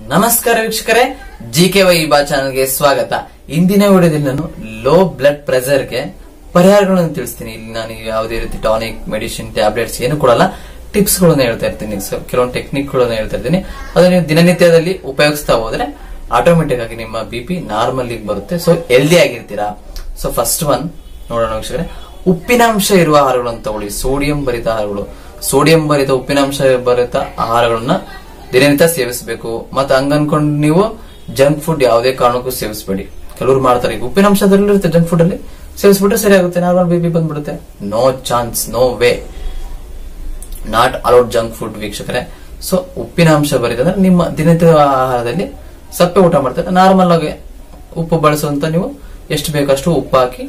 ನಮಸ್ಕಾರ ವೀಕ್ಷಕರೇ G K Y ಬಾ ಚಾನಲ್ಗೆ ಸ್ವಾಗತ ಇಂದಿನ ವಿಡಿಯೋದಲ್ಲಿ ನಾನು ಲೋ ಬ್ಲಡ್ ಪ್ರೆಷರ್ಗೆ ಪರಿಹಾರಗಳನ್ನು ತಿಳಿಸ್ತೀನಿ ಇಲ್ಲಿ ನಾನು ಯಾವುದೇ ರೀತಿ ಟಾನಿಕ್ ಮೆಡಿಸಿನ್ ಟ್ಯಾಬ್ಲೆಟ್ಸ್ ಏನು ಕೊಡಲ್ಲ ಟಿಪ್ಸ್ ಗಳನ್ನ ಹೇಳ್ತಾ ಇರ್ತೀನಿ ಸೊ ಕೆಲವೊಂದು ಟೆಕ್ನಿಕ್ ಗಳನ್ನ ಹೇಳ್ತಾ ಇರ್ತೀನಿ ಅದನ್ನ ನೀವು ದಿನನಿತ್ಯದಲ್ಲಿ ಉಪಯೋಗಿಸ್ತಾ ಹೋದ್ರೆ ಆಟೋಮೆಟಿಕ್ ಆಗಿ ನಿಮ್ಮ ಬಿ ಪಿ ನಾರ್ಮಲ್ ಬರುತ್ತೆ ಸೊ ಹೆಲ್ದಿ ಆಗಿರ್ತೀರಾ ಸೊ ಫಸ್ಟ್ ಒನ್ ನೋಡೋಣ ವೀಕ್ಷಕರೇ ಉಪ್ಪಿನಾಂಶ ಇರುವ ಆಹಾರಗಳನ್ನು ತಗೊಳ್ಳಿ ಸೋಡಿಯಂ ಭರಿತ ಆಹಾರಗಳು ಸೋಡಿಯಂ ಭರಿತ ಉಪ್ಪಿನಾಂಶ ಭರಿತ ಆಹಾರಗಳನ್ನ ದಿನನಿತ್ಯ ಸೇವಿಸಬೇಕು ಮತ್ತೆ ಹಂಗ ಅನ್ಕೊಂಡು ನೀವು ಜಂಕ್ ಫುಡ್ ಯಾವುದೇ ಕಾರಣಕ್ಕೂ ಸೇವಿಸಬೇಡಿ ಕೆಲವರು ಮಾಡ್ತಾರೆ ಈಗ ಉಪ್ಪಿನಾಂಶದಲ್ಲಿ ಇರುತ್ತೆ ಜಂಕ್ ಫುಡ್ ಅಲ್ಲಿ ಸೇವಿಸ್ಬಿಟ್ರೆ ಸರಿ ಆಗುತ್ತೆ ನಾರ್ಮಲ್ ಬೇಬಿ ಬಂದ್ಬಿಡುತ್ತೆ no chance no way not allowed junk food ವೀಕ್ಷಕರೇ ಸೊ ಉಪ್ಪಿನಾಂಶ ಭರಿತ ಅಂದ್ರೆ ನಿಮ್ಮ ದಿನನಿತ್ಯ ಆಹಾರದಲ್ಲಿ ಸಪ್ಪೆ ಊಟ ಮಾಡ್ತಾರೆ ನಾರ್ಮಲ್ ಆಗಿ ಉಪ್ಪು ಬಳಸುವಂತ ನೀವು ಎಷ್ಟು ಬೇಕಷ್ಟು ಉಪ್ಪು ಹಾಕಿ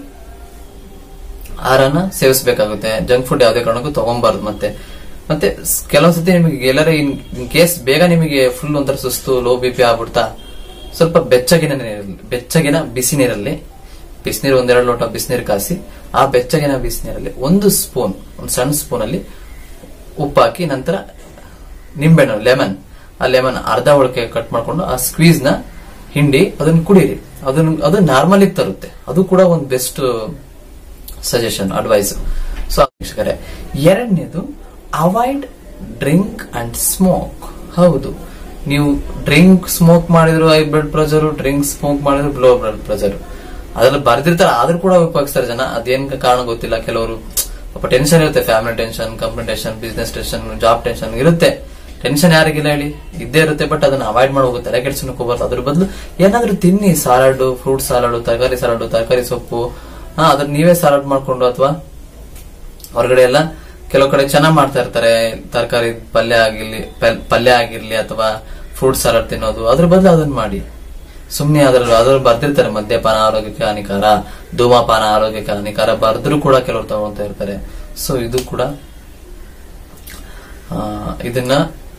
ಆಹಾರನ ಸೇವಿಸಬೇಕಾಗುತ್ತೆ ಜಂಕ್ ಫುಡ್ ಯಾವುದೇ ಕಾರಣಕ್ಕೂ ತಗೊಂಬಾರ್ದು ಮತ್ತೆ ಮತ್ತೆ ಸ್- ಕೆಲವೊಂದ್ಸತಿ ನಿಮಗೆ ಎಲ್ಲರ ಇನ್ ಕೇಸ್ ಬೇಗ ನಿಮಗೆ ಫುಲ್ ಒಂಥರ ಸುಸ್ತು ಲೋ ಬಿ ಪಿ ಆಗ್ಬಿಡ್ತಾ ಸ್ವಲ್ಪ ಬೆಚ್ಚಗಿನ ನೀರಲ್ಲಿ ಬೆಚ್ಚಗಿನ ಬಿಸಿ ನೀರಲ್ಲಿ ಬಿಸಿನೀರು ಒಂದೆರಡು ಲೋಟ ಬಿಸಿನೀರು ಕಾಸಿ ಆ ಬೆಚ್ಚಗಿನ ಬಿಸಿನೀರಲ್ಲಿ ಒಂದು ಸ್ಪೂನ್ ಒಂದು ಸಣ್ಣ ಸ್ಪೂನ್ ಅಲ್ಲಿ ಉಪ್ಪು ಹಾಕಿ ನಂತರ ನಿಂಬೆಹಣ್ಣು ಲೆಮನ್ ಆ ಲೆಮನ್ ಅರ್ಧ ಒಳಕೆ ಕಟ್ ಮಾಡ್ಕೊಂಡು ಆ ಸ್ಕ್ವೀಸ್ ನ ಹಿಂಡಿ ಅದನ್ನ ಕುಡೀರಿ ಅದನ್ನ ಅದು ನಾರ್ಮಲ್ ತರುತ್ತೆ ಅದು ಕೂಡ ಒಂದು ಬೆಸ್ಟ್ ಸಜೆಷನ್ ಅಡ್ವೈಸ್ ಸೊ ವೀಕ್ಷಕರೇ ಎರಡನೇದು ಅವಾಯ್ಡ್ ಡ್ರಿಂಕ್ ಅಂಡ್ ಸ್ಮೋಕ್ ಹೌದು ನೀವು ಡ್ರಿಂಕ್ ಸ್ಮೋಕ್ ಮಾಡಿದ್ರು high blood pressure drink smoke ಮಾಡಿದ್ರು ಲೋ ಬ್ಲಡ್ ಪ್ರೆಷರ್ ಅದ್ರಲ್ಲಿ ಬರ್ದಿರ್ತಾರೆ ಆದ್ರೂ ಕೂಡ ಉಪಯೋಗಿಸ್ತಾರೆ ಜನ ಅದೇನ್ ಕಾರಣ ಗೊತ್ತಿಲ್ಲ ಕೆಲವರು ಪಾಪ ಟೆನ್ಷನ್ ಇರುತ್ತೆ family tension company tension business tension job tension ಇರುತ್ತೆ ಟೆನ್ಷನ್ ಯಾರಿಗಿಲ್ಲ ಹೇಳಿ ಇದ್ದೇ ಇರುತ್ತೆ ಬಟ್ ಅದನ್ನ ಅವಾಯ್ಡ್ ಮಾಡಿ ಹೋಗುತ್ತೆ ತಲೆ ಕೆಡ್ಸೋಕೆ ಹೋಗ್ಬಾರ್ದು ಅದ್ರ ಬದಲು ಏನಾದ್ರೂ ತಿನ್ನಿ ಸಾಲಾಡ್ ಫ್ರೂಟ್ ಸಾಲಾಡ್ ತರಕಾರಿ ಸಾಲಾಡ್ ತರಕಾರಿ ಸೊಪ್ಪು ಹಾ ಅದನ್ನ ನೀವೇ ಸಾಲಾಡ್ ಮಾಡ್ಕೊಂಡು ಅಥವಾ ಹೊರಗಡೆ ಎಲ್ಲ ಕೆಲವು ಕಡೆ ಚೆನ್ನಾಗ್ ಮಾಡ್ತಾ ಇರ್ತಾರೆ ತರಕಾರಿ ಪಲ್ಯ ಆಗಿರ್ಲಿ ಪಲ್- ಪಲ್ಯ ಆಗಿರ್ಲಿ ಅಥವಾ ಫ್ರೂಟ್ ಸಲಾಡ್ ತಿನ್ನೋದು ಅದ್ರ ಬದಲು ಅದನ್ನ ಮಾಡಿ ಸುಮ್ನೆ ಅದ್ರಲ್ಲಿ ಅದ್ರಲ್ಲಿ ಬರ್ದಿರ್ತಾರೆ ಮದ್ಯಪಾನ ಆರೋಗ್ಯಕ್ಕೆ ಹಾನಿಕಾರ ಧೂಮಪಾನ ಆರೋಗ್ಯಕ್ಕೆ ಹಾನಿಕಾರ ಬರ್ದ್ರು ಕೂಡ ಕೆಲವರು ತಗೊಂತ ಇರ್ತಾರೆ ಸೊ ಇದು ಕೂಡ ಆ, ಇದನ್ನ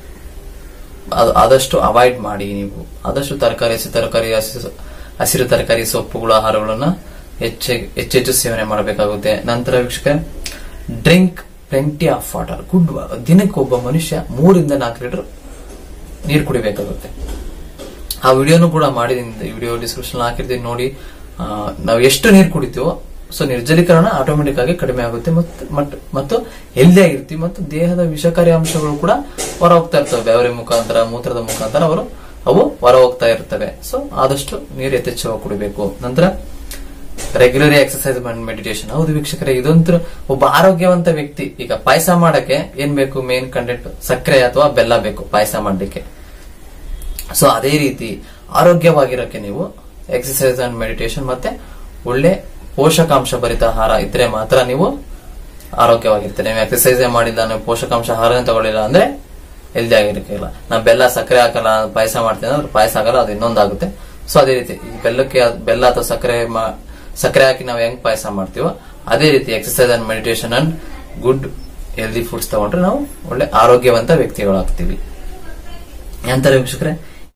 ಅದು- ಆದಷ್ಟು ಅವಾಯ್ಡ್ ಮಾಡಿ ನೀವು ಆದಷ್ಟು ತರಕಾರಿ ಹಸಿ ತರಕಾರಿ ಹಸಿ- ಹಸಿರು ತರಕಾರಿ ಸೊಪ್ಪುಗಳು ಆಹಾರಗಳನ್ನ ಹೆಚ್ಚೆ- ಹೆಚ್ಚೆಚ್ಚು ಸೇವನೆ ಮಾಡಬೇಕಾಗುತ್ತೆ ನಂತರ ವೀಕ್ಷಕ drink plenty of water good ದಿನಕ್ಕೆ ಒಬ್ಬ ಮನುಷ್ಯ ಮೂರಿಂದ ನಾಲ್ಕು ಲೀಟರ್ ನೀರು ಕುಡಿಬೇಕಾಗುತ್ತೆ ಆ ವಿಡಿಯೋನು ಕೂಡ ಮಾಡಿದೀನಿ ವಿಡಿಯೋ ಡಿಸ್ಕ್ರಿಪ್ಷನ್ ಹಾಕಿರ್ತೀನಿ ನೋಡಿ ಆ, ನಾವು ಎಷ್ಟು ನೀರು ಕುಡಿತೀವೋ ಸೊ ನಿರ್ಜಲೀಕರಣ ಆಟೋಮೆಟಿಕ್ ಆಗಿ ಕಡಿಮೆ ಆಗುತ್ತೆ ಮತ್ತು ಮಟ್- ಮತ್ತು ಹೆಲ್ದಿ ಆಗಿರ್ತೀವಿ ಮತ್ತು ದೇಹದ ವಿಷಕಾರಿ ಅಂಶಗಳು ಕೂಡ ಹೊರ ಹೋಗ್ತಾ ಇರ್ತವೆ ಬೆವರಿ ಮುಖಾಂತರ ಮೂತ್ರದ ಮುಖಾಂತರ ಅವರು ಅವು ಹೊರ ಹೋಗ್ತಾ ಇರ್ತವೆ ಸೊ ಆದಷ್ಟು ನೀರು ಯಥೇಚ್ಛವಾಗಿ ಕುಡಿಬೇಕು ನಂತರ ರೆಗ್ಯುಲರ್ ಎಕ್ಸರ್ಸೈಸ್ ಅಂಡ್ ಮೆಡಿಟೇಷನ್ ಹೌದು ವೀಕ್ಷಕರೇ ಇದೊಂದು ಒಬ್ಬ ಆರೋಗ್ಯವಂತ ವ್ಯಕ್ತಿ ಈಗ ಪಾಯಸ ಮಾಡಕ್ಕೆ ಏನ್ ಬೇಕು ಮೇನ್ ಕಂಟೆಂಟ್ ಸಕ್ಕರೆ ಅಥವಾ ಬೆಲ್ಲ ಬೇಕು ಪಾಯಸ ಮಾಡ್ಲಿಕ್ಕೆ ಸೊ ಅದೇ ರೀತಿ ಆರೋಗ್ಯವಾಗಿರೋಕೆ ನೀವು ಎಕ್ಸರ್ಸೈಸ್ ಅಂಡ್ ಮೆಡಿಟೇಷನ್ ಮತ್ತೆ ಒಳ್ಳೆ ಪೋಷಕಾಂಶ ಭರಿತ ಆಹಾರ ಇದ್ರೆ ಮಾತ್ರ ನೀವು ಆರೋಗ್ಯವಾಗಿರ್ತೀರಿ ನೀವು ಎಕ್ಸರ್ಸೈಸ್ ಮಾಡಿಲ್ಲ ನೀವು ಪೋಷಕಾಂಶ ಆಹಾರನೇ ತಗೊಳ್ಳಿಲ್ಲ ಅಂದ್ರೆ ಹೆಲ್ದಿ ಆಗಿರಕ್ಕಿಲ್ಲ ನಾ ಬೆಲ್ಲ ಸಕ್ಕರೆ ಹಾಕಲ್ಲ ಪಾಯಸ ಮಾಡ್ತೀನಿ ಅಂದ್ರೆ ಪಾಯಸ ಆಗಲ್ಲ ಅದು ಇನ್ನೊಂದಾಗುತ್ತೆ ಸೊ ಅದೇ ರೀತಿ ಈ ಬೆಲ್ಲಕ್ಕೆ ಅದ್- ಬೆಲ್ಲ ಅಥವಾ ಸಕ್ಕರೆ ಮಾ- ಸಕ್ಕರೆ ಹಾಕಿ ನಾವು ಹೆಂಗ್ ಪಾಯಸ ಮಾಡ್ತೀವೋ ಅದೇ ರೀತಿ exercise and meditation and good healthy foods ತಗೊಂಡ್ರೆ ನಾವು ಒಳ್ಳೆ ಆರೋಗ್ಯವಂತ ವ್ಯಕ್ತಿಗಳಾಗ್ತೀವಿ ನಂತರ ವೀಕ್ಷಕರೇ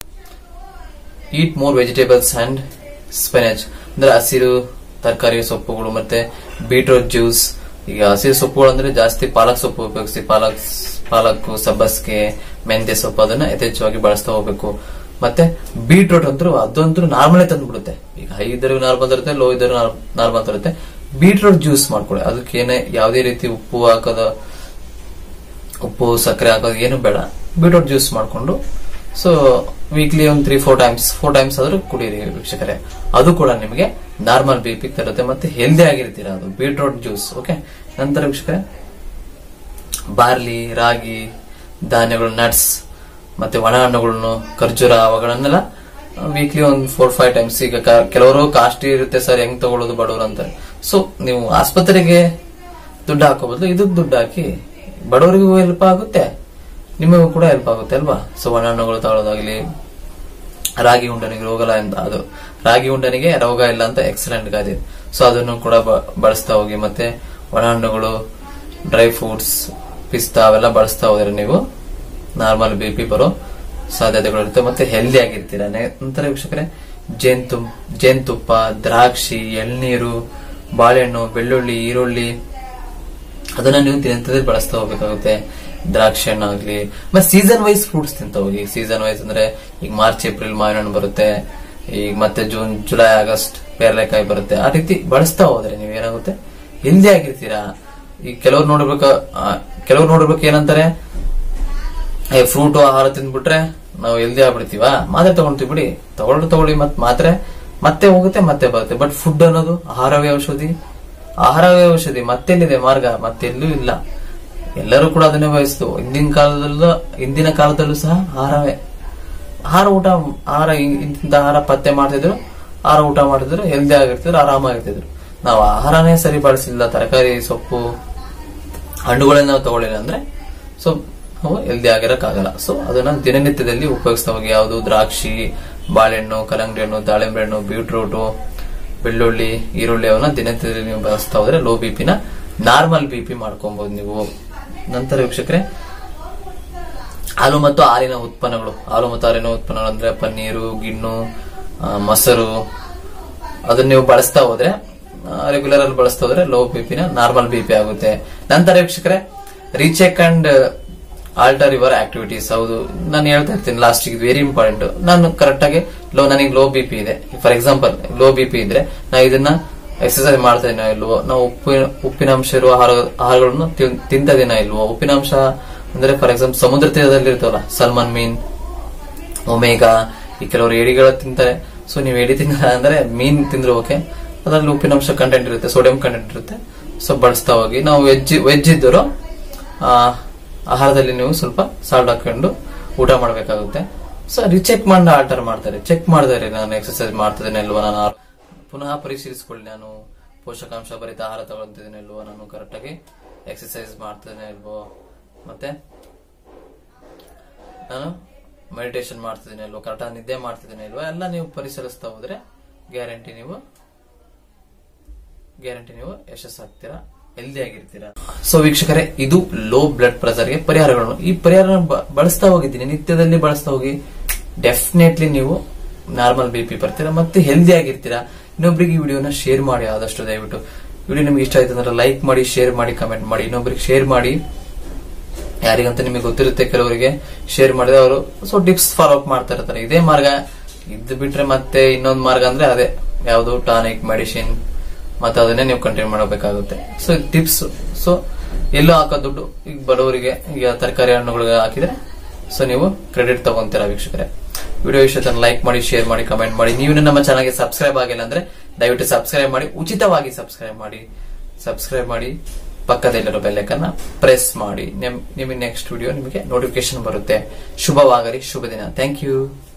eat more vegetables and spinach ಅಂದ್ರೆ ಹಸಿರು ತರಕಾರಿ ಸೊಪ್ಪುಗಳು ಮತ್ತೆ ಬೀಟ್ರೋಟ್ ಜ್ಯೂಸ್ ಈಗ ಹಸಿರು ಸೊಪ್ಪುಗಳು ಅಂದ್ರೆ ಜಾಸ್ತಿ ಪಾಲಕ್ ಸೊಪ್ಪು ಉಪಯೋಗಿಸಿ ಪಾಲಕ್ ಪಾಲಕ್ ಸಬ್ಬಸ್ಗೆ ಮೆಂತ್ಯ ಸೊಪ್ಪು ಅದನ್ನ ಯಥೇಚ್ಛವಾಗಿ ಬಳಸ್ತಾ ಹೋಗ್ಬೇಕು ಮತ್ತೆ ಬೀಟ್ರೋಟ್ ಅಂತೂ ಅದಂತೂ ನಾರ್ಮಲೇ ತಂದ್ಬಿಡುತ್ತೆ ಈಗ ಹೈ ಇದ್ದರೂ ನಾರ್ಮಲ್ ಇರುತ್ತೆ ಲೋ ಇದ್ದರೂ ನಾರ್ಮಲ್ ಇರುತ್ತೆ ಬೀಟ್ರೋಟ್ ಜ್ಯೂಸ್ ಮಾಡ್ಕೊಳ್ಳಿ ಅದಕ್ಕೆ ಏನೇ ಯಾವುದೇ ರೀತಿ ಉಪ್ಪು ಹಾಕೋದ ಉಪ್ಪು ಸಕ್ಕರೆ ಹಾಕೋದು ಏನು ಬೇಡ ಬೀಟ್ರೋಟ್ ಜ್ಯೂಸ್ ಮಾಡ್ಕೊಂಡು ಸೊ ವೀಕ್ಲಿ ಒಂದು three four times four times ಆದ್ರೂ ಕುಡೀರಿ ವೀಕ್ಷಕರೇ ಅದು ಕೂಡ ನಿಮಗೆ ನಾರ್ಮಲ್ ಬಿ ಪಿ ತರುತ್ತೆ ಮತ್ತೆ ಹೆಲ್ದಿ ಆಗಿರ್ತೀರ ಅದು ಬೀಟ್ರೋಟ್ ಜ್ಯೂಸ್ ಓಕೆ ನಂತರ ವೀಕ್ಷಕರೇ ಬಾರ್ಲಿ ರಾಗಿ ಧಾನ್ಯಗಳು ನಟ್ಸ್ ಮತ್ತೆ ಒಣ ಹಣ್ಣುಗಳನ್ನು ಖರ್ಜೂರ ಅವುಗಳನ್ನೆಲ್ಲ ವೀಕ್ಲಿ ಒಂದು ಫೋರ್ ಫೈವ್ ಟೈಮ್ಸ್ ಈಗ ಕ- ಕೆಲವರು ಕಾಸ್ಟ್ಲಿ ಇರುತ್ತೆ ಸರ್ ಹೆಂಗ್ ತಗೊಳ್ಳೋದು ಬಡವರು ಅಂತ ಸೊ ನೀವು ಆಸ್ಪತ್ರೆಗೆ ದುಡ್ಡು ಹಾಕೋ ಬದಲು ಇದಕ್ಕೆ ದುಡ್ಡು ಹಾಕಿ ಬಡವರಿಗೂ ಹೆಲ್ಪ್ ಆಗುತ್ತೆ ನಿಮಗೂ ಕೂಡ ಹೆಲ್ಪ್ ಆಗುತ್ತೆ ಅಲ್ವಾ ಸೊ ಒಣ ಹಣ್ಣುಗಳು ತಗೊಳ್ಳೋದಾಗ್ಲಿ ರಾಗಿ ಉಂಡನಿಗೆ ರೋಗ ಇಲ್ಲ ಅಂತ ಅದು ರಾಗಿ ಉಂಡನಿಗೆ ರೋಗ ಇಲ್ಲ ಅಂತ ಎಕ್ಸಲೆಂಟ್ ಗಾದೆ ಸೊ ಅದನ್ನು ಕೂಡ ಬ- ಬಳಸ್ತಾ ಹೋಗಿ ಮತ್ತೆ ಒಣ ಹಣ್ಣುಗಳು ಡ್ರೈ ಫ್ರೂಟ್ಸ್ ಪಿಸ್ತಾ ಅವೆಲ್ಲ ಬಳಸ್ತಾ ಹೋದ್ರೆ ನೀವು ನಾರ್ಮಲ್ ಬಿ ಪಿ ಬರೋ ಸಾಧ್ಯತೆಗಳು ಇರುತ್ತೆ ಮತ್ತೆ ಹೆಲ್ದಿ ಆಗಿರ್ತೀರ ನೆ- ನಂತರ ವೀಕ್ಷಕರೇ ಜೇನ್ತುಂ ಜೇನ್ತುಪ್ಪ ದ್ರಾಕ್ಷಿ ಎಳ್ನೀರು ಬಾಳೆಹಣ್ಣು ಬೆಳ್ಳುಳ್ಳಿ ಈರುಳ್ಳಿ ಅದನ್ನ ನೀವು ದಿನನಿತ್ಯದಲ್ಲಿ ಬಳಸ್ತಾ ಹೋಗ್ಬೇಕಾಗುತ್ತೆ ದ್ರಾಕ್ಷಿ ಹಣ್ಣು ಆಗ್ಲಿ ಮತ್ತೆ ಸೀಸನ್ ವೈಸ್ ಫ್ರೂಟ್ಸ್ ತಿಂತ ಹೋಗಿ ಸೀಸನ್ ವೈಸ್ ಅಂದ್ರೆ ಈಗ ಮಾರ್ಚ್ ಏಪ್ರಿಲ್ ಮಾವಿನ ಹಣ್ಣು ಬರುತ್ತೆ ಈಗ ಮತ್ತೆ ಜೂನ್ ಜುಲೈ ಆಗಸ್ಟ್ ಪೇರಲೆಕಾಯಿ ಬರುತ್ತೆ ಆ ರೀತಿ ಬಳಸ್ತಾ ಹೋದ್ರೆ ನೀವು ಏನಾಗುತ್ತೆ ಹೆಲ್ದಿ ಆಗಿರ್ತೀರಾ ಈಗ ಕೆಲವ್ರು ನೋಡ್ಬೇಕು ಆ, ಕೆಲವ್ರು ನೋಡ್ಬೇಕು ಏನಂತಾರೆ ಏ ಫ್ರೂಟ್ ಆಹಾರ ತಿಂದ್ಬಿಟ್ರೆ ನಾವು ಹೆಲ್ದಿ ಆಗ್ಬಿಡ್ತೀವ ಮಾತ್ರೆ ತಗೊಂತೀವಿ ಬಿಡಿ ತಗೊಳ್ಳಿ ತಗೊಳ್ಳಿ ಮತ್ ಮಾತ್ರೆ ಮತ್ತೆ ಹೋಗುತ್ತೆ ಮತ್ತೆ ಬರುತ್ತೆ ಬಟ್ ಫುಡ್ ಅನ್ನೋದು ಆಹಾರವೇ ಔಷಧಿ ಆಹಾರವೇ ಔಷಧಿ ಮತ್ತೆಲ್ಲಿದೆ ಮಾರ್ಗ ಮತ್ತೆಲ್ಲೂ ಇಲ್ಲ ಎಲ್ಲರೂ ಕೂಡ ಅದನ್ನೇ ಬಯಸ್ತು ಹಿಂದಿನ ಕಾಲದಲ್ಲೂ ಹಿಂದಿನ ಕಾಲದಲ್ಲೂ ಸಹ ಆಹಾರವೇ ಆಹಾರ ಊಟ ಆಹಾರ ಇ- ಇಂತಿಂತ ಆಹಾರ ಪತ್ತೆ ಮಾಡ್ತಿದ್ರು ಆಹಾರ ಊಟ ಮಾಡ್ತಿದ್ರು ಹೆಲ್ದಿ ಆಗಿರ್ತಿದ್ರು ಆರಾಮಾಗಿರ್ತಿದ್ರು ನಾವು ಆಹಾರನೇ ಸರಿ ಬಳಸಿಲ್ಲ ತರಕಾರಿ ಸೊಪ್ಪು ಹಣ್ಣುಗಳನ್ನ ನಾವು ತಗೊಳ್ಳಿಲ್ಲ ಅಂದ್ರೆ ಸೊ ನಾವು ಹೆಲ್ದಿ ಆಗಿರಕ್ಕಾಗಲ್ಲ ಸೊ ಅದನ್ನ ದಿನನಿತ್ಯದಲ್ಲಿ ಉಪಯೋಗಿಸ್ತಾ ಹೋಗಿ ಯಾವುದು ದ್ರಾಕ್ಷಿ ಬಾಳೆಹಣ್ಣು ಕಲ್ಲಂಗಡಿ ಹಣ್ಣು ದಾಳಿಂಬೆ ಹಣ್ಣು ಬೀಟ್ರೂಟು ಬೆಳ್ಳುಳ್ಳಿ ಈರುಳ್ಳಿ ಅವನ್ನ ದಿನನಿತ್ಯದಲ್ಲಿ ನೀವು ಬಳಸ್ತಾ ಹೋದ್ರೆ ಲೋ ಬಿಪಿನ ನಾರ್ಮಲ್ ಬಿಪಿ ಮಾಡ್ಕೊಬಹುದು ನೀವು ನಂತರ ವೀಕ್ಷಕರೇ ಹಾಲು ಮತ್ತು ಹಾಲಿನ ಉತ್ಪನ್ನಗಳು ಹಾಲು ಮತ್ತು ಹಾಲಿನ ಉತ್ಪನ್ನಗಳು ಅಂದ್ರೆ ಪನ್ನೀರು ಗಿಣ್ಣು ಆ, ಮೊಸರು ಅದನ್ನ ನೀವು ಬಳಸ್ತಾ ಹೋದ್ರೆ ರೆಗ್ಯುಲರ್ ಅಲ್ಲಿ ಬಳಸ್ತಾ ಹೋದ್ರೆ ಲೋ ಬಿಪಿನ ನಾರ್ಮಲ್ ಬಿಪಿ ಆಗುತ್ತೆ ನಂತರ ವೀಕ್ಷಕರೇ recheck and alter your activities ಹೌದು ನಾನು ಹೇಳ್ತಾ ಇರ್ತೀನಿ ಲಾಸ್ಟ್ ಇದು ವೆರಿ ಇಂಪಾರ್ಟೆಂಟ್ ನಾನು ಕರೆಕ್ಟ್ ಆಗಿ ಲೋ ನನಗೆ ಲೋ ಬಿಪಿ ಇದೆ ಫಾರ್ ಎಕ್ಸಾಂಪಲ್ ಲೋ ಬಿಪಿ ಇದ್ರೆ ನಾ ಇದನ್ನ ಎಕ್ಸರ್ಸೈಸ್ ಮಾಡ್ತಾ ಇದೀನೋ ಇಲ್ವೋ ನಾವು ಉಪ್ಪಿನ ಉಪ್ಪಿನಾಂಶ ಇರುವ ಆಹಾರ ಆಹಾರಗಳನ್ನು ತಿನ್- ತಿಂತಾ ಇದೀನೋ ಇಲ್ವೋ ಉಪ್ಪಿನಾಂಶ ಅಂದ್ರೆ ಫಾರ್ ಎಕ್ಸಾಂಪಲ್ ಸಮುದ್ರ ತೀರದಲ್ಲಿ ಇರ್ತಾವಲ್ಲ ಸಲ್ಮಾನ್ ಮೀನ್ ಒಮೇಗಾ ಈ ಕೆಲವರು ಏಡಿಗಳ ತಿಂತಾರೆ ಸೊ ನೀವು ಏಡಿ ತಿನ್ನಲ್ಲ ಅಂದ್ರೆ ಮೀನ್ ತಿಂದ್ರೆ ಓಕೆ ಅದರಲ್ಲಿ ಉಪ್ಪಿನಾಂಶ ಕಂಟೆಂಟ್ ಇರುತ್ತೆ ಸೋಡಿಯಂ ಕಂಟೆಂಟ್ ಇರುತ್ತೆ ಸೊ ಬಳಸ್ತಾ ಹೋಗಿ ನಾವು ವೆಜ್ ವೆಜ್ ಇದ್ದರು ಆ, ಆಹಾರದಲ್ಲಿ ನೀವು ಸ್ವಲ್ಪ ಸಾಲ್ಟ್ ಹಾಕೊಂಡು ಊಟ ಮಾಡಬೇಕಾಗುತ್ತೆ ಸೊ ರಿಚೆಕ್ ಮಾಡಿ ಆಲ್ಟರ್ ಮಾಡ್ತಾರೆ ಚೆಕ್ ಮಾಡಿದರೆ ನಾನು ಎಕ್ಸರ್ಸೈಸ್ ಮಾಡ್ತಿದ್ದೇನೆ ಅಲ್ವಾ ನಾನು ಆ- ಪುನಃ ಪರಿಶೀಲಿಸಿಕೊಳ್ಳಿ ನಾನು ಪೋಷಕಾಂಶ ಭರಿತ ಆಹಾರ ತಗೊಳ್ತಿದ್ದೇನೆ ಇಲ್ವೋ ನಾನು ಕರೆಕ್ಟಾಗಿ ಎಕ್ಸರ್ಸೈಸ್ ಮಾಡ್ತಿದ್ದೇನೆ ಇಲ್ವೋ ಮತ್ತೆ ನಾನು ಮೆಡಿಟೇಷನ್ ಮಾಡ್ತಿದ್ದೀನಿ ಅಲ್ವಾ ಕರೆಕ್ಟಾಗಿ ನಿದ್ದೆ ಮಾಡ್ತಿದ್ದೀನಿ ಅಲ್ವಾ ಎಲ್ಲ ನೀವು ಪರಿಶೀಲಿಸ್ತಾ ಹೋದ್ರೆ ಗ್ಯಾರಂಟಿ ನೀವು ಗ್ಯಾರಂಟಿ ನೀವು ಯಶಸ್ಸಾಗ್ತೀರಾ ಹೆಲ್ದಿ ಆಗಿರ್ತೀರಾ ಸೊ ವೀಕ್ಷಕರೇ ಇದು ಲೋ ಬ್ಲಡ್ ಪ್ರೆಷರ್ಗೆ ಪರಿಹಾರಗಳು ಈ ಪರಿಹಾರ ಬಳಸ್ತಾ ಹೋಗಿದ್ದೀನಿ ನಿತ್ಯದಲ್ಲಿ ಬಳಸ್ತಾ ಹೋಗಿ ಡೆಫಿನೆಟ್ಲಿ ನೀವು ನಾರ್ಮಲ್ ಬಿ ಪಿ ಬರ್ತೀರಾ ಮತ್ತೆ ಹೆಲ್ದಿ ಆಗಿರ್ತೀರಾ ಇನ್ನೊಬ್ರಿಗೆ ಈ ವಿಡಿಯೋನ ಶೇರ್ ಮಾಡಿ ಆದಷ್ಟು ದಯವಿಟ್ಟು ವಿಡಿಯೋ ನಿಮ್ಗೆ ಇಷ್ಟ ಆಯ್ತು ಅಂದ್ರೆ ಲೈಕ್ ಮಾಡಿ ಶೇರ್ ಮಾಡಿ ಕಮೆಂಟ್ ಮಾಡಿ ಇನ್ನೊಬ್ರಿಗೆ ಶೇರ್ ಮಾಡಿ ಯಾರಿಗಂತ ನಿಮಗೆ ಗೊತ್ತಿರುತ್ತೆ ಕೆಲವರಿಗೆ ಶೇರ್ ಮಾಡಿದ್ರೆ ಅವರು ಸೊ ಟಿಪ್ಸ್ ಫಾಲೋ ಅಪ್ ಮಾಡ್ತಾ ಇರ್ತಾರೆ ಇದೇ ಮಾರ್ಗ ಇದು ಬಿಟ್ರೆ ಮತ್ತೆ ಇನ್ನೊಂದು ಮಾರ್ಗ ಅಂದ್ರೆ ಅದೇ ಯಾವುದು ಟಾನಿಕ್ ಮೆಡಿಸಿನ್ ಮತ್ತೆ ಅದನ್ನೇ ನೀವು ಕಂಟಿನ್ಯೂ ಮಾಡಬೇಕಾಗುತ್ತೆ ಸೊ ಟಿಪ್ಸ್ ಸೊ ಎಲ್ಲೋ ಹಾಕೋ ದುಡ್ಡು ಈಗ ಬಡವರಿಗೆ ಈಗ ತರಕಾರಿ ಹಣ್ಣುಗಳಿಗೆ ಹಾಕಿದ್ರೆ ಸೊ ನೀವು ಕ್ರೆಡಿಟ್ ತಗೊಂತೀರಾ ವೀಕ್ಷಕರೇ ವಿಡಿಯೋ ಇಷ್ಟ ಲೈಕ್ ಮಾಡಿ ಶೇರ್ ಮಾಡಿ ಕಮೆಂಟ್ ಮಾಡಿ ನೀವು ನಮ್ಮ ಚಾನಲ್ಗೆ ಸಬ್ಸ್ಕ್ರೈಬ್ ಆಗಿಲ್ಲ ಅಂದ್ರೆ ದಯವಿಟ್ಟು ಸಬ್ಸ್ಕ್ರೈಬ್ ಮಾಡಿ ಉಚಿತವಾಗಿ ಸಬ್ಸ್ಕ್ರೈಬ್ ಮಾಡಿ ಸಬ್ಸ್ಕ್ರೈಬ್ ಮಾಡಿ ಪಕ್ಕದಲ್ಲಿರೋ ಬೆಲ್ಲಕ್ಕನ್ನ ಪ್ರೆಸ್ ಮಾಡಿ ನಿಮ್- ನಿಮಗೆ ನೆಕ್ಸ್ಟ್ ವಿಡಿಯೋ ನಿಮಗೆ ನೋಟಿಫಿಕೇಶನ್ ಬರುತ್ತೆ ಶುಭವಾಗಲಿ ಶುಭ ದಿನ ಥ್ಯಾಂಕ್ ಯು